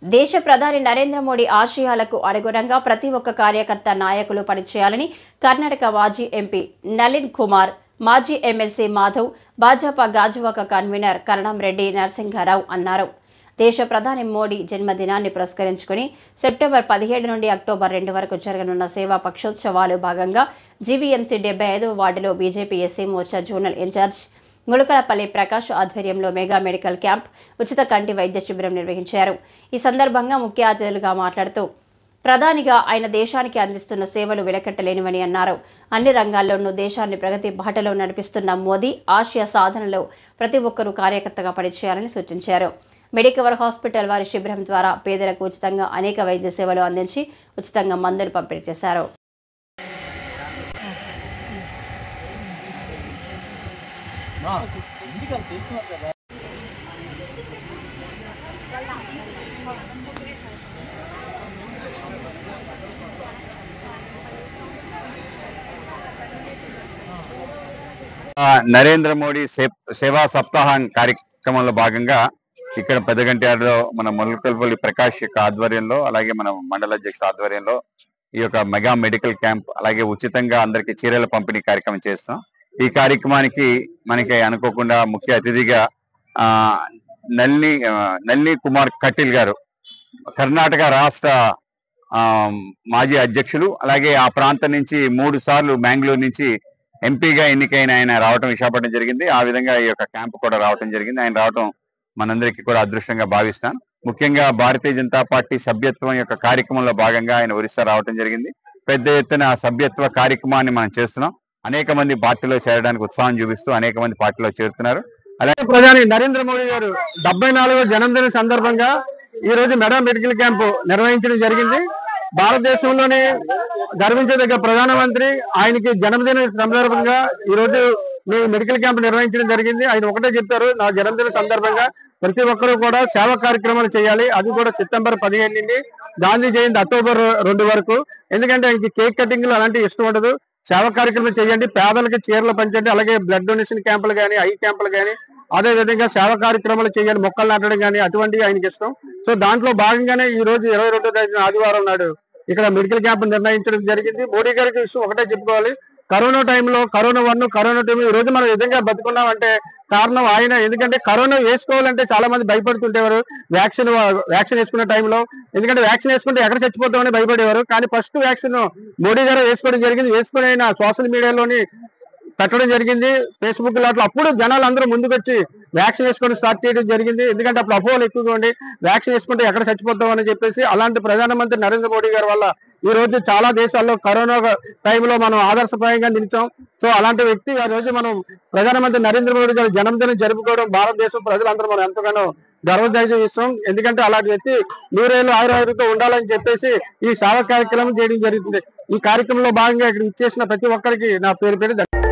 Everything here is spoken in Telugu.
దేశ ప్రధాని నరేంద్ర మోడీ ఆశయాలకు అనుగుణంగా ప్రతి ఒక్క కార్యకర్త నాయకులు పనిచేయాలని కర్ణాటక మాజీ ఎంపీ నలిన్ కుమార్ మాజీ ఎమ్మెల్సీ మాధవ్ భాజపా గాజువాక కన్వీనర్ కరణం రెడ్డి నరసింహారావు అన్నారు దేశ ప్రధాని మోడీ జన్మదినాన్ని పురస్కరించుకుని సెప్టెంబర్ పదిహేడు నుండి అక్టోబర్ రెండు వరకు జరగనున్న సేవా పక్షోత్సవాలు భాగంగా జీవీఎంసీ డెబ్బై ఐదవ వార్డులో BJP SC Morcha zonal incharge Mulakalapalli Prakash ఆధ్వర్యంలో మెగా మెడికల్ క్యాంప్ ఉచిత కంటి వైద్య శిబిరం నిర్వహించారు ఈ సందర్భంగా ముఖ్య అతిథులుగా మాట్లాడుతూ ప్రధానిగా ఆయన దేశానికి అందిస్తున్న సేవలు వెలకట్టలేనివని అన్నారు అన్ని రంగాల్లోనూ దేశాన్ని ప్రగతి బాటలో నడిపిస్తున్న మోదీ ఆశయ సాధనలో ప్రతి ఒక్కరూ కార్యకర్తగా పనిచేయాలని సూచించారు మెడికవర్ హాస్పిటల్ వారి శిబిరం ద్వారా పేదలకు ఉచితంగా అనేక వైద్య సేవలు అందించి ఉచితంగా మందులు పంపిణీ చేశారు ఆ, నరేంద్ర మోడీ సే- సేవా సప్తాహం కార్యక్రమంలో భాగంగా ఇక్కడ పెద్దగంట్యాడలో మన ములకల్పల్లి ప్రకాష్ యొక్క ఆధ్వర్యంలో అలాగే మన మండల అధ్యక్షుల ఆధ్వర్యంలో ఈ యొక్క మెగా మెడికల్ క్యాంప్ అలాగే ఉచితంగా అందరికి చీరల పంపిణీ కార్యక్రమం చేస్తాం ఈ కార్యక్రమానికి మనకి అనుకోకుండా ముఖ్య అతిథిగా ఆ నల్ని ఆ, నల్ని కుమార్ కటిల్ గారు కర్ణాటక రాష్ట్ర ఆ, మాజీ అధ్యక్షులు అలాగే ఆ ప్రాంతం నుంచి మూడు సార్లు బెంగళూరు నుంచి ఎంపీగా ఎన్నికైన ఆయన రావటం విశాఖపట్నం జరిగింది ఆ విధంగా ఈ యొక్క క్యాంప్ కూడా రావటం జరిగింది ఆయన రావటం మనందరికీ కూడా అదృష్టంగా భావిస్తాను ముఖ్యంగా భారతీయ జనతా పార్టీ సభ్యత్వం యొక్క కార్యక్రమంలో భాగంగా ఆయన ఒరిస్సా రావటం జరిగింది పెద్ద ఎత్తున సభ్యత్వ కార్యక్రమాన్ని మనం చేస్తున్నాం అనేక మంది పార్టీలో చేరడానికి ఉత్సాహం చూపిస్తూ అనేక మంది పార్టీలో చేరుతున్నారు అలాగే ప్రధాని నరేంద్ర మోడీ గారు డెబ్బై నాలుగో జన్మదిన సందర్భంగా ఈ రోజు మెడా మెడికల్ క్యాంప్ నిర్వహించడం జరిగింది భారతదేశంలోనే గర్వించదగ్గ ప్రధానమంత్రి ఆయనకి జన్మదిన సందర్భంగా ఈ రోజు మేము మెడికల్ క్యాంప్ నిర్వహించడం జరిగింది ఆయన ఒకటే చెప్పారు నా జన్మదిన సందర్భంగా ప్రతి ఒక్కరూ కూడా సేవా కార్యక్రమాలు చేయాలి అది కూడా సెప్టెంబర్ పదిహేను నుండి గాంధీ జయంతి అక్టోబర్ రెండు వరకు ఎందుకంటే ఆయనకి కేక్ కటింగ్ అలాంటివి ఇష్టం ఉండదు సేవా కార్యక్రమం చేయండి పేదలకి చీరలు పంచండి అలాగే బ్లడ్ డొనేషన్ క్యాంపులు కానీ ఐ క్యాంపులు కానీ అదే విధంగా సేవా కార్యక్రమాలు చేయండి మొక్కలు నాటడం కానీ అటువంటివి ఆయనకి ఇష్టం సో దాంట్లో భాగంగానే ఈ రోజు ఇరవై రెండో తారీఖున ఆదివారం నాడు ఇక్కడ మెడికల్ క్యాంప్ నిర్ణయించడం జరిగింది మోడీ గారికి విషయం ఒకటే చెప్పుకోవాలి కరోనా టైంలో కరోనా వన్ కరోనా టైం ఈ రోజు మనం విధంగా బతుకున్నాం అంటే కారణం ఆయన ఎందుకంటే కరోనా వేసుకోవాలంటే చాలా మంది భయపడుతుంటేవారు వ్యాక్సిన్ వ్యాక్సిన్ వేసుకున్న టైంలో ఎందుకంటే వ్యాక్సిన్ వేసుకుంటే ఎక్కడ చచ్చిపోతామని భయపడేవారు కానీ ఫస్ట్ వ్యాక్సిన్ మోడీ గారు వేసుకోవడం జరిగింది వేసుకుని ఆయన సోషల్ మీడియాలోని పెట్టడం జరిగింది ఫేస్బుక్ లో అట్లా అప్పుడు జనాలు అందరూ ముందుకొచ్చి వ్యాక్సిన్ వేసుకొని స్టార్ట్ చేయడం జరిగింది ఎందుకంటే అప్పుడు అపోహలు ఎక్కువగా ఉండి వ్యాక్సిన్ వేసుకుంటే ఎక్కడ చచ్చిపోతాం అని చెప్పేసి అలాంటి ప్రధానమంత్రి నరేంద్ర మోడీ గారి వల్ల ఈ రోజు చాలా దేశాల్లో కరోనా టైంలో మనం ఆదర్శప్రాయంగా నిలిచాం సో అలాంటి వ్యక్తి ఆ రోజు మనం ప్రధానమంత్రి నరేంద్ర మోడీ గారి జన్మదినం జరుపుకోవడం భారతదేశం ప్రజలందరూ మనం ఎంతగానో గర్వదాయకం ఇస్తాం ఎందుకంటే అలాంటి వ్యక్తి నూరేళ్ళు ఆయుర్వేదంతో ఉండాలని చెప్పేసి ఈ సేవా కార్యక్రమం చేయడం జరుగుతుంది ఈ కార్యక్రమంలో భాగంగా ఇక్కడ ఇచ్చేసిన ప్రతి ఒక్కరికి నా పేరు పేరు ధన్యవాదాలు.